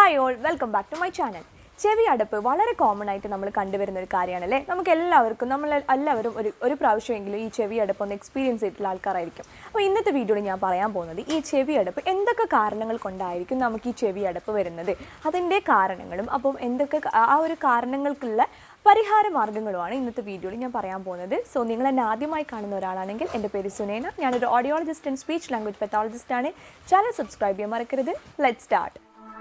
hi all welcome back to my channel ചെവി അടപ്പ് വളരെ കോമൺ ആയിട്ട് നമ്മൾ കണ്ടുവരുന്ന ഒരു കാര്യമാണല്ലേ നമുക്ക് എല്ലാവർക്കും നമ്മൾ എല്ലാവരും ഒരു ഒരു പ്രാവശ്യമെങ്കിലും ഈ ചെവി അടപ്പ് ഒന്ന് എക്സ്പീരിയൻസ് ചെയ്തിട്ടുള്ള ആൾക്കാരായിരിക്കും അപ്പോൾ ഇന്നത്തെ വീഡിയോയിൽ ഞാൻ പറയാൻ പോകുന്നത് ഈ ചെവി അടപ്പ് എന്തൊക്കെ കാരണങ്ങൾ കൊണ്ടായിരിക്കും നമുക്ക് ഈ ചെവി അടപ്പ് വരുന്നത് അതിൻ്റെ കാരണങ്ങളും അപ്പം എന്തൊക്കെ ക- ആ ഒരു കാരണങ്ങൾക്കുള്ള പരിഹാര മാർഗ്ഗങ്ങളുമാണ് ഇന്നത്തെ വീഡിയോയിൽ ഞാൻ പറയാൻ പോകുന്നത് സോ നിങ്ങൾ എന്നെ ആദ്യമായി കാണുന്ന ഒരാളാണെങ്കിൽ എൻ്റെ പേര് സുനേന ഞാനൊരു audiologist and speech language pathologist ആണ് ചാനൽ സബ്സ്ക്രൈബ് ചെയ്യാൻ മറക്കരുത് ലെറ്റ് സ്റ്റാർട്ട്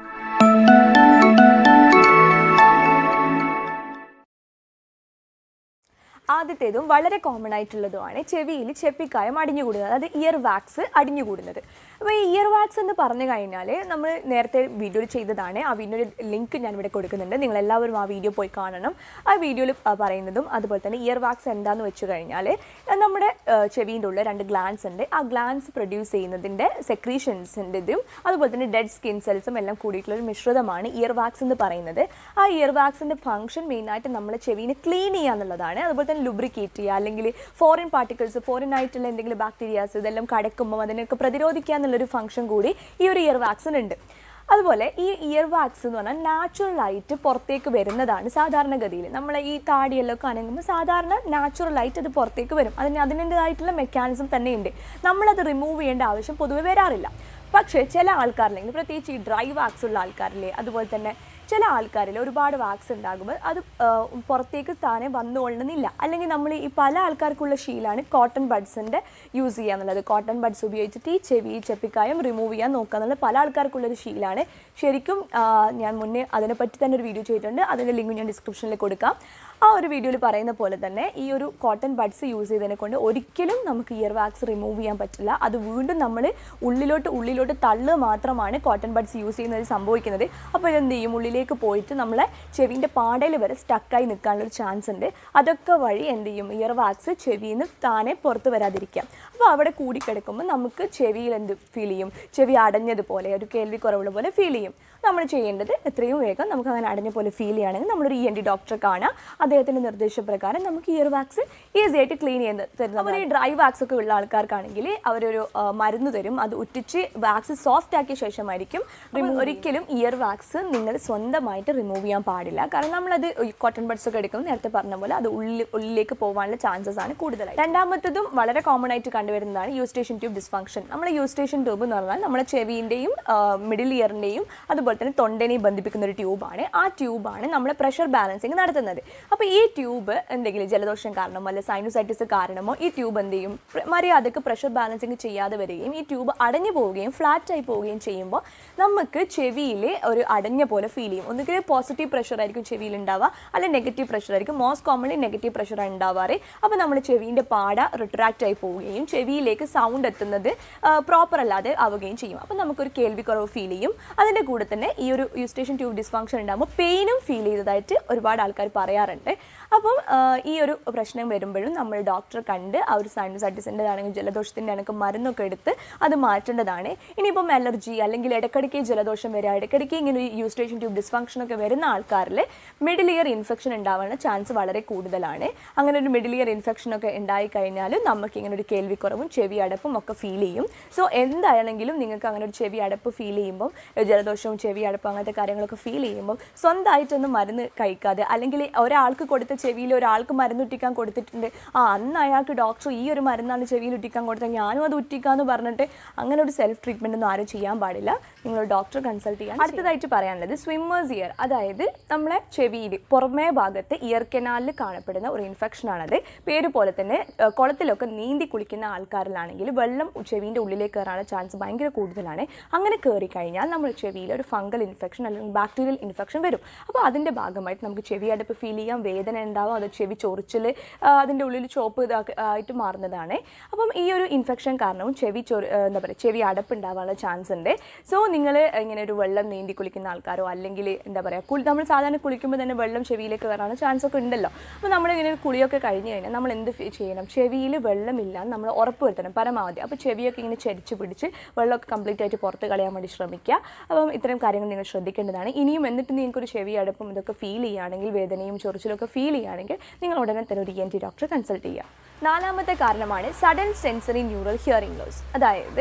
ആദ്യത്തേതും വളരെ കോമൺ ആയിട്ടുള്ളതുമാണ് ചെവിയിൽ ചെപ്പിക്കായം അടിഞ്ഞുകൂടുന്നത് അതായത് ഇയർ വാക്സ് അടിഞ്ഞുകൂടുന്നത് അപ്പോൾ ഈ ഇയർ വാക്സ് എന്ന് പറഞ്ഞു കഴിഞ്ഞാൽ നമ്മൾ നേരത്തെ വീഡിയോയിൽ ചെയ്തതാണ് ആ വീഡിയോയുടെ ലിങ്ക് ഞാൻ ഇവിടെ കൊടുക്കുന്നുണ്ട് നിങ്ങൾ എല്ലാവരും ആ വീഡിയോ പോയി കാണണം ആ വീഡിയോയിൽ പറയുന്നതും അതുപോലെ തന്നെ ഇയർ വാക്സ് എന്താന്ന് വെച്ച് കഴിഞ്ഞാൽ നമ്മുടെ ചെവിൻ്റെ ഉള്ളിൽ രണ്ട് ഗ്ലാൻസ് ഉണ്ട് ആ ഗ്ലാൻസ് പ്രൊഡ്യൂസ് ചെയ്യുന്നതിൻ്റെ സെക്രീഷൻസിൻ്റെതും അതുപോലെ തന്നെ ഡെഡ് സ്കിൻ സെൽസും എല്ലാം കൂടിയിട്ടുള്ള ഒരു മിശ്രിതമാണ് ഇയർ വാക്സ് എന്ന് പറയുന്നത് ആ ഇയർ വാക്സിൻ്റെ ഫംഗ്ഷൻ മെയിനായിട്ട് നമ്മളെ ചെവിനെ ക്ലീൻ ചെയ്യുക എന്നുള്ളതാണ് അതുപോലെ തന്നെ ലുബ്രിക്കേറ്റ് ചെയ്യുക അല്ലെങ്കിൽ ഫോറിൻ പാർട്ടിക്കിൾസ് ഫോറിൻ ആയിട്ടുള്ള എന്തെങ്കിലും ബാക്ടീരിയാസ് ഇതെല്ലാം കടക്കുമ്പോൾ അതിനൊക്കെ പ്രതിരോധിക്കുക എന്നുള്ളൊരു ഫംഗ്ഷൻ കൂടി ഈ ഒരു ഇയർ വാക്സിനുണ്ട് അതുപോലെ ഈ ഇയർ വാക്സ് എന്ന് പറഞ്ഞാൽ നാച്ചുറൽ ആയിട്ട് പുറത്തേക്ക് വരുന്നതാണ് സാധാരണഗതിയിൽ നമ്മൾ ഈ താടിയെല്ലാം ഒക്കെ അനങ്ങുമ്പോൾ സാധാരണ നാച്ചുറൽ ആയിട്ട് അത് പുറത്തേക്ക് വരും അതിന് അതിൻ്റെതായിട്ടുള്ള മെക്കാനിസം തന്നെയുണ്ട് നമ്മളത് റിമൂവ് ചെയ്യേണ്ട ആവശ്യം പൊതുവെ വരാറില്ല പക്ഷേ ചില ആൾക്കാരില്ലെങ്കിൽ പ്രത്യേകിച്ച് ഈ ഡ്രൈ വാക്സ് ഉള്ള ആൾക്കാരില്ലേ അതുപോലെ തന്നെ ചില ആൾക്കാരിൽ ഒരുപാട് വാക്സ് ഉണ്ടാകുമ്പോൾ അത് ആ, പുറത്തേക്ക് താനെ വന്നുകൊള്ളുന്നില്ല അല്ലെങ്കിൽ നമ്മൾ ഈ പല ആൾക്കാർക്കുള്ള ശീലമാണ് കോട്ടൺ ബഡ്സിൻ്റെ യൂസ് ചെയ്യുക എന്നുള്ളത് കോട്ടൺ ബഡ്സ് ഉപയോഗിച്ചിട്ട് ഈ ചെവി ചെപ്പിക്കായം റിമൂവ് ചെയ്യാൻ നോക്കുക എന്നുള്ളത് പല ആൾക്കാർക്കുള്ളൊരു ശീലമാണ് ശരിക്കും ആ, ഞാൻ മുന്നേ അതിനെപ്പറ്റി തന്നെ ഒരു വീഡിയോ ചെയ്തിട്ടുണ്ട് അതിൻ്റെ ലിങ്ക് ഞാൻ ഡിസ്ക്രിപ്ഷനിൽ കൊടുക്കാം ആ ഒരു വീഡിയോയിൽ പറയുന്ന പോലെ തന്നെ ഈ ഒരു കോട്ടൺ ബഡ്സ് യൂസ് ചെയ്തതിനെ കൊണ്ട് ഒരിക്കലും നമുക്ക് ഇയർ വാക്സ് റിമൂവ് ചെയ്യാൻ പറ്റില്ല അത് വീണ്ടും നമ്മൾ ഉള്ളിലോട്ട് ഉള്ളിലോട്ട് തള്ളുക മാത്രമാണ് കോട്ടൺ ബഡ്സ് യൂസ് ചെയ്യുന്നത് സംഭവിക്കുന്നത് അപ്പോൾ ഇതെന്ത് ചെയ്യും ഉള്ളിലേക്ക് പോയിട്ട് നമ്മളെ ചെവിൻ്റെ പാടയിൽ വരെ സ്റ്റക്കായി നിൽക്കാനുള്ള ഒരു ചാൻസ് ഉണ്ട് അതൊക്കെ വഴി എന്ത് ചെയ്യും ഇയർ വാക്സ് ചെവിയിൽ നിന്ന് താനെ പുറത്ത് വരാതിരിക്കാം അപ്പോൾ അവിടെ കൂടിക്കിടക്കുമ്പോൾ നമുക്ക് ചെവിയിൽ എന്ത് ഫീൽ ചെയ്യും ചെവി അടഞ്ഞതുപോലെ ഒരു കേൾവി കുറവുള്ള പോലെ ഫീൽ ചെയ്യും നമ്മൾ ചെയ്യേണ്ടത് എത്രയും വേഗം നമുക്ക് അങ്ങനെ അടഞ്ഞ പോലെ ഫീൽ ചെയ്യുകയാണെങ്കിൽ നമ്മളൊരു ഇ എൻ ഡി ഡോക്ടറെ കാണാം അദ്ദേഹത്തിൻ്റെ നിർദ്ദേശപ്രകാരം നമുക്ക് ഇയർ വാക്സ് ഈസി ആയിട്ട് ക്ലീൻ ചെയ്ത് തരുന്നത് അപ്പോൾ ഈ ഡ്രൈ വാക്സ് ഒക്കെ ഉള്ള ആൾക്കാർക്കാണെങ്കിൽ അവരൊരു ആ, മരുന്ന് തരും അത് ഉറ്റിച്ച് വാക്സ് സോഫ്റ്റ് ആക്കിയ ശേഷമായിരിക്കും റിമൂവ് ഒരിക്കലും ഇയർ വാക്സ് നിങ്ങൾ സ്വന്തമായിട്ട് റിമൂവ് ചെയ്യാൻ പാടില്ല കാരണം നമ്മളത് കോട്ടൺ ബഡ്സ് ഒക്കെ എടുക്കുമ്പോൾ നേരത്തെ പറഞ്ഞ പോലെ അത് ഉള്ളിൽ ഉള്ളിലേക്ക് പോകാനുള്ള ചാൻസസ് ആണ് കൂടുതലായി രണ്ടാമത്തതും വളരെ കോമൺ ആയിട്ട് കണ്ടുവരുന്നതാണ് യൂസ്റ്റേഷൻ ട്യൂബ് ഡിസ്ഫങ്ഷൻ നമ്മൾ യൂസ്റ്റേഷൻ ട്യൂബ് എന്ന് പറഞ്ഞാൽ നമ്മുടെ ചെവിൻ്റെയും മിഡിൽ ഇയറിൻ്റെയും അതുപോലെ തന്നെ തൊണ്ടനെയും ബന്ധിപ്പിക്കുന്ന ഒരു ട്യൂബാണ് ആ ട്യൂബാണ് നമ്മൾ പ്രഷർ ബാലൻസിങ് നടത്തുന്നത് അപ്പോൾ ഈ ട്യൂബ് എന്തെങ്കിലും ജലദോഷം കാരണമോ അല്ലെങ്കിൽ സൈനോസൈറ്റിസ് കാരണമോ ഈ ട്യൂബ് എന്ത് ചെയ്യും പ്ര- മര്യാദക്ക് പ്രഷർ ബാലൻസിങ് ചെയ്യാതെ വരികയും ഈ ട്യൂബ് അടഞ്ഞു പോവുകയും ഫ്ലാറ്റ് ആയി പോവുകയും ചെയ്യുമ്പോൾ നമുക്ക് ചെവിയിൽ ഒരു അടഞ്ഞ പോലെ ഫീൽ ചെയ്യും ഒന്നുകിൽ പോസിറ്റീവ് പ്രഷർ ആയിരിക്കും ചെവിയിൽ ഉണ്ടാവുക അല്ലെങ്കിൽ നെഗറ്റീവ് പ്രഷർ ആയിരിക്കും മോസ്റ്റ് കോമൺലി നെഗറ്റീവ് പ്രഷർ ഉണ്ടാവാറ് അപ്പോൾ നമ്മൾ ചെവിൻ്റെ പാട റിട്രാക്റ്റ് ആയി പോവുകയും ചെവിയിലേക്ക് സൗണ്ട് എത്തുന്നത് പ്രോപ്പർ അല്ലാതെ ആവുകയും ചെയ്യും അപ്പോൾ നമുക്കൊരു കേൾവിക്കുറവ് ഫീൽ ചെയ്യും അതിൻ്റെ കൂടെ തന്നെ ഈ ഒരു യൂസ്റ്റേഷൻ ട്യൂബ് ഡിസ്ഫങ്ഷൻ ഉണ്ടാകുമ്പോൾ പെയിനും ഫീൽ ചെയ്തതായിട്ട് ഒരുപാട് ആൾക്കാർ പറയാറുണ്ട് അപ്പം ആ, ഈ ഒരു പ്രശ്നം വരുമ്പോഴും നമ്മൾ ഡോക്ടറെ കണ്ട് ആ ഒരു സൈനസൈറ്റിസിൻ്റെ ആണെങ്കിൽ ജലദോഷത്തിൻ്റെ ആണെങ്കിൽ മരുന്നൊക്കെ എടുത്ത് അത് മാറ്റേണ്ടതാണ് ഇനിയിപ്പം അലർജി അല്ലെങ്കിൽ ഇടയ്ക്കിടയ്ക്ക് ജലദോഷം വരിക ഇടയ്ക്കിടയ്ക്ക് ഇങ്ങനെ ഒരു യൂസ്റ്റേഷൻ ട്യൂബ് ഡിസ്ഫങ്ഷൻ ഒക്കെ വരുന്ന ആൾക്കാരിൽ മിഡിൽ ഇയർ ഇൻഫെക്ഷൻ ഉണ്ടാവാനുള്ള ചാൻസ് വളരെ കൂടുതലാണ് അങ്ങനെ ഒരു മിഡിൽ ഇയർ ഇൻഫെക്ഷൻ ഒക്കെ ഉണ്ടായി കഴിഞ്ഞാൽ നമുക്ക് ഇങ്ങനെ ഒരു കേൾവിക്കുറവും ചെവി അടപ്പും ഒക്കെ ഫീൽ ചെയ്യും സോ എന്തായാലെങ്കിലും നിങ്ങൾക്ക് അങ്ങനെ ഒരു ചെവി അടപ്പ് ഫീൽ ചെയ്യുമ്പോൾ ജലദോഷവും ചെവി അടപ്പ് അങ്ങനത്തെ കാര്യങ്ങളൊക്കെ ഫീൽ ചെയ്യുമ്പോൾ സ്വന്തമായിട്ടൊന്നും മരുന്ന് കഴിക്കാതെ അല്ലെങ്കിൽ ഒരാൾക്ക് കൊടുത്ത ചെവിയിൽ ഒരാൾക്ക് മരുന്ന് ഉറ്റിക്കാൻ കൊടുത്തിട്ടുണ്ട് ആ അന്ന് അയാൾക്ക് ഡോക്ടർ ഈ ഒരു മരുന്നാണ് ചെവിയിൽ ഉറ്റിക്കാൻ കൊടുത്തത് ഞാനും അത് ഉറ്റിക്കാന്ന് പറഞ്ഞിട്ട് അങ്ങനെ ഒരു സെൽഫ് ട്രീറ്റ്മെൻ്റ് ഒന്നും ആരും ചെയ്യാൻ പാടില്ല നിങ്ങൾ ഡോക്ടർ കൺസൾട്ട് ചെയ്യാൻ അടുത്തതായിട്ട് പറയാനുള്ളത് സ്വിമ്മേഴ്സ് ഇയർ അതായത് നമ്മളെ ചെവിയിൽ പുറമേ ഭാഗത്ത് ഇയർ കെനാലിൽ കാണപ്പെടുന്ന ഒരു ഇൻഫെക്ഷൻ ആണത് പേര് പോലെ തന്നെ ഏഹ്, കുളത്തിലൊക്കെ നീന്തി കുളിക്കുന്ന ആൾക്കാരിലാണെങ്കിൽ വെള്ളം ചെവിൻ്റെ ഉള്ളിലേക്ക് കയറാനുള്ള ചാൻസ് ഭയങ്കര കൂടുതലാണ് അങ്ങനെ കയറി കഴിഞ്ഞാൽ നമ്മുടെ ചെവിയിൽ ഒരു ഫംഗൽ ഇൻഫെക്ഷൻ അല്ലെങ്കിൽ ബാക്ടീരിയൽ ഇൻഫെക്ഷൻ വരും അപ്പോൾ അതിൻ്റെ ഭാഗമായിട്ട് നമുക്ക് ചെവി അടപ്പ് ഫീൽ ചെയ്യാം വേദന ഉണ്ടാവും അത് ചെവി ചൊറിച്ചിൽ അതിൻ്റെ ഉള്ളിൽ ചോപ്പ് ഇതാക്കി- ആയിട്ട് മാറുന്നതാണ് അപ്പം ഈ ഒരു ഇൻഫെക്ഷൻ കാരണവും ചെവി ചൊറി ആ, എന്താ പറയുക ചെവി അടപ്പ് ഉണ്ടാവാനുള്ള ചാൻസ് ഉണ്ട് സോ നിങ്ങൾ ഇങ്ങനെ ഒരു വെള്ളം നീന്തി കുളിക്കുന്ന ആൾക്കാരോ അല്ലെങ്കിൽ എന്താ പറയുക കുളി നമ്മൾ സാധാരണ കുളിക്കുമ്പോൾ തന്നെ വെള്ളം ചെവിയിലേക്ക് കയറാനുള്ള ചാൻസ് ഒക്കെ ഉണ്ടല്ലോ അപ്പോൾ നമ്മളിങ്ങനെ ഒരു കുളിയൊക്കെ കഴിഞ്ഞ് കഴിഞ്ഞാൽ നമ്മൾ എന്ത് ഫീ- ചെയ്യണം ചെവിയിൽ വെള്ളമില്ലാന്ന് നമ്മൾ ഉറപ്പ് വരുത്തണം പരമാവധി അപ്പോൾ ചെവിയൊക്കെ ഇങ്ങനെ ചെരിച്ച് പിടിച്ച് വെള്ളമൊക്കെ കംപ്ലീറ്റ് ആയിട്ട് പുറത്ത് കളയാൻ വേണ്ടി ശ്രമിക്കുക അപ്പം ഇത്തരം കാര്യങ്ങൾ നിങ്ങൾ ശ്രദ്ധിക്കേണ്ടതാണ് ഇനിയും എന്നിട്ട് നിങ്ങൾക്കൊരു ചെവി അടപ്പും ഇതൊക്കെ ഫീൽ ചെയ്യുകയാണെങ്കിൽ വേദനയും ചൊറിച്ചിലൊക്കെ ഫീൽ ചെയ്യുകയാണെങ്കിൽ നിങ്ങൾ ഉടനെ തന്നെ ഒരു ഇ എൻ ടി ഡോക്ടറെ കൺസൾട്ട് ചെയ്യുക നാലാമത്തെ കാരണമാണ് sudden sensorineural hearing loss അതായത്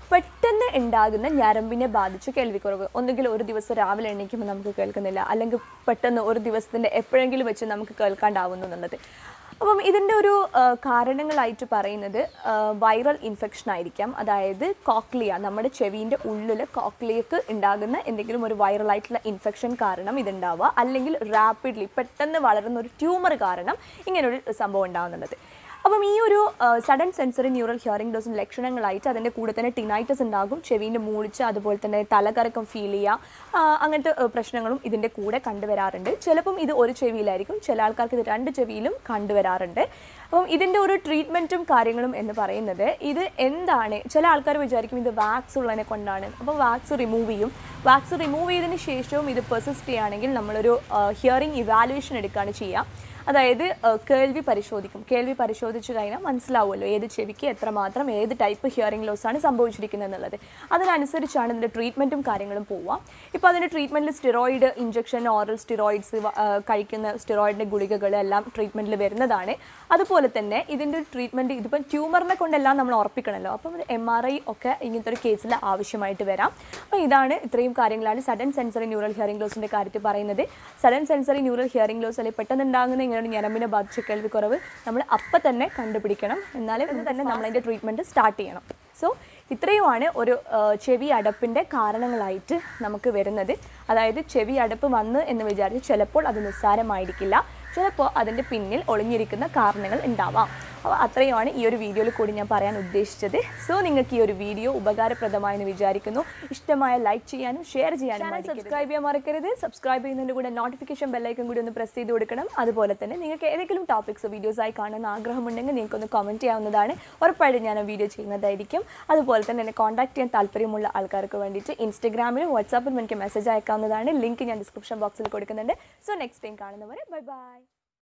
പെട്ടെന്ന് ഉണ്ടാകുന്ന ഞരമ്പിനെ ബാധിച്ച കേൾവിക്കുറവ് ഒന്നുകിൽ ഒരു ദിവസം രാവിലെ എണീക്കുമ്പോൾ നമുക്ക് കേൾക്കുന്നില്ല അല്ലെങ്കിൽ പെട്ടെന്ന് ഒരു ദിവസത്തിൻ്റെ എപ്പോഴെങ്കിലും വെച്ച് നമുക്ക് കേൾക്കാണ്ടാവുന്നു എന്നുള്ളത് അപ്പം ഇതിൻ്റെ ഒരു ആ, കാരണങ്ങളായിട്ട് പറയുന്നത് വൈറൽ ഇൻഫെക്ഷൻ ആയിരിക്കാം അതായത് കോക്ലിയ നമ്മുടെ ചെവീൻ്റെ ഉള്ളിൽ കോക്ലിയക്ക് ഉണ്ടാകുന്ന എന്തെങ്കിലും ഒരു viral ആയിട്ടുള്ള ഇൻഫെക്ഷൻ കാരണം ഇതുണ്ടാവുക അല്ലെങ്കിൽ റാപ്പിഡ്ലി പെട്ടെന്ന് വളരുന്ന ഒരു ട്യൂമർ കാരണം ഇങ്ങനൊരു സംഭവം ഉണ്ടാകുന്നുള്ളത് അപ്പം ഈ ഒരു സഡൻ സെൻസറി ന്യൂറൽ ഹിയറിംഗ് ഡോസിന് ലക്ഷണങ്ങളായിട്ട് അതിൻ്റെ കൂടെ തന്നെ ടിനൈറ്റസ് ഉണ്ടാകും ചെവീൻ്റെ മൂളിച്ച് അതുപോലെ തന്നെ തലകറക്കം ഫീൽ ചെയ്യുക ആ, അങ്ങനത്തെ ആ, പ്രശ്നങ്ങളും ഇതിൻ്റെ കൂടെ കണ്ടുവരാറുണ്ട് ചിലപ്പം ഇത് ഒരു ചെവിയിലായിരിക്കും ചില ആൾക്കാർക്ക് ഇത് രണ്ട് ചെവിയിലും കണ്ടുവരാറുണ്ട് അപ്പം ഇതിൻ്റെ ഒരു ട്രീറ്റ്മെൻറ്റും കാര്യങ്ങളും എന്ന് പറയുന്നത് ഇത് എന്താണ് ചില ആൾക്കാർ വിചാരിക്കും ഇത് വാക്സ് ഉള്ളതിനെ കൊണ്ടാണ് അപ്പോൾ വാക്സ് റിമൂവ് ചെയ്യും വാക്സ് റിമൂവ് ചെയ്തതിന് ശേഷവും ഇത് പെർസിസ്റ്റ് ചെയ്യുകയാണെങ്കിൽ നമ്മളൊരു ഹിയറിംഗ് ഇവാലുവേഷൻ എടുക്കുകയാണ് ചെയ്യുക അതായത് ഏഹ്, കേൾവി പരിശോധിക്കും കേൾവി പരിശോധിച്ച് കഴിഞ്ഞാൽ മനസ്സിലാവുമല്ലോ ഏത് ചെവിക്ക് എത്രമാത്രം ഏത് ടൈപ്പ് ഹിയറിംഗ് ലോസ് ആണ് സംഭവിച്ചിരിക്കുന്നത് എന്നുള്ളത് അതിനനുസരിച്ചാണ് ഇതിൻ്റെ ട്രീറ്റ്മെൻറ്റും കാര്യങ്ങളും പോവുക ഇപ്പോൾ അതിൻ്റെ ട്രീറ്റ്മെൻറ്റിൽ സ്റ്റിറോയിഡ് ഇഞ്ചക്ഷൻ ഓറൽ സ്റ്റിറോയിഡ്സ് കഴിക്കുന്ന സ്റ്റിറോയിഡിൻ്റെ ഗുളികകൾ എല്ലാം ട്രീറ്റ്മെൻറ്റിൽ വരുന്നതാണ് അതുപോലെ തന്നെ ഇതിൻ്റെ ട്രീറ്റ്മെൻറ്റ് ഇതിപ്പം ട്യൂമറിനെ കൊണ്ടെല്ലാം നമ്മൾ ഉറപ്പിക്കണമല്ലോ അപ്പം എം ആർ ഐ ഒക്കെ ഇങ്ങനത്തെ ഒരു കേസിൽ ആവശ്യമായിട്ട് വരാം അപ്പോൾ ഇതാണ് ഇത്രയും കാര്യങ്ങളാണ് സഡൻ സെൻസറി ന്യൂറൽ ഹിയറിംഗ് ലോസിൻ്റെ കാര്യത്തിൽ പറയുന്നത് sudden sensorineural hearing loss അല്ലെങ്കിൽ പെട്ടെന്ന് ഉണ്ടാകുന്ന ഇങ്ങനെ ഒരു ഞരമ്പിനെ ബാധിച്ച കേൾവിക്കുറവ് നമ്മൾ അപ്പം തന്നെ കണ്ടുപിടിക്കണം എന്നാലേ ഇത് തന്നെ നമ്മളതിൻ്റെ ട്രീറ്റ്മെൻറ്റ് സ്റ്റാർട്ട് ചെയ്യണം സോ ഇത്രയുമാണ് ഒരു ആ, ചെവി അടപ്പിൻ്റെ കാരണങ്ങളായിട്ട് നമുക്ക് വരുന്നത് അതായത് ചെവി അടപ്പ് വന്ന് എന്ന് വിചാരിച്ച് ചിലപ്പോൾ അത് നിസ്സാരമായിരിക്കില്ല ചിലപ്പോൾ അതിൻ്റെ പിന്നിൽ ഒളിഞ്ഞിരിക്കുന്ന കാരണങ്ങൾ ഉണ്ടാവാം അപ്പോൾ അത്രയുമാണ് ഈ ഒരു വീഡിയോയിൽ കൂടി ഞാൻ പറയാൻ ഉദ്ദേശിച്ചത് സോ നിങ്ങൾക്ക് ഈ ഒരു വീഡിയോ ഉപകാരപ്രദമായെന്ന് വിചാരിക്കുന്നു ഇഷ്ടമായ ലൈക്ക് ചെയ്യാനും ഷെയർ ചെയ്യാനും സബ്സ്ക്രൈബ് ചെയ്യാൻ മറക്കരുത് സബ്സ്ക്രൈബ് ചെയ്യുന്നതിൻ്റെ കൂടെ നോട്ടിഫിക്കേഷൻ ബെല്ലൈക്കൻ കൂടി ഒന്ന് പ്രസ് ചെയ്ത് കൊടുക്കണം അതുപോലെ തന്നെ നിങ്ങൾക്ക് ഏതെങ്കിലും ടോപ്പിക്സ് വീഡിയോസായി കാണുന്ന ആഗ്രഹമുണ്ടെങ്കിൽ നിങ്ങൾക്ക് ഒന്ന് കമൻറ്റ് ചെയ്യാവുന്നതാണ് ഉറപ്പായിട്ടും ഞാൻ ആ വീഡിയോ ചെയ്യുന്നതായിരിക്കും അതുപോലെ തന്നെ എന്നെ കോൺടാക്ട് ചെയ്യാൻ താല്പര്യമുള്ള ആൾക്കാർക്ക് വേണ്ടിയിട്ട് ഇൻസ്റ്റഗ്രാമിലും വാട്സാപ്പിലും എനിക്ക് മെസ്സേജ് അയക്കാവുന്നതാണ് ലിങ്ക് ഞാൻ ഡിസ്ക്രിപ്ഷൻ ബോക്സിൽ കൊടുക്കുന്നുണ്ട് സോ നെക്സ്റ്റ് ടൈം കാണുന്നവരെ ബൈ ബൈ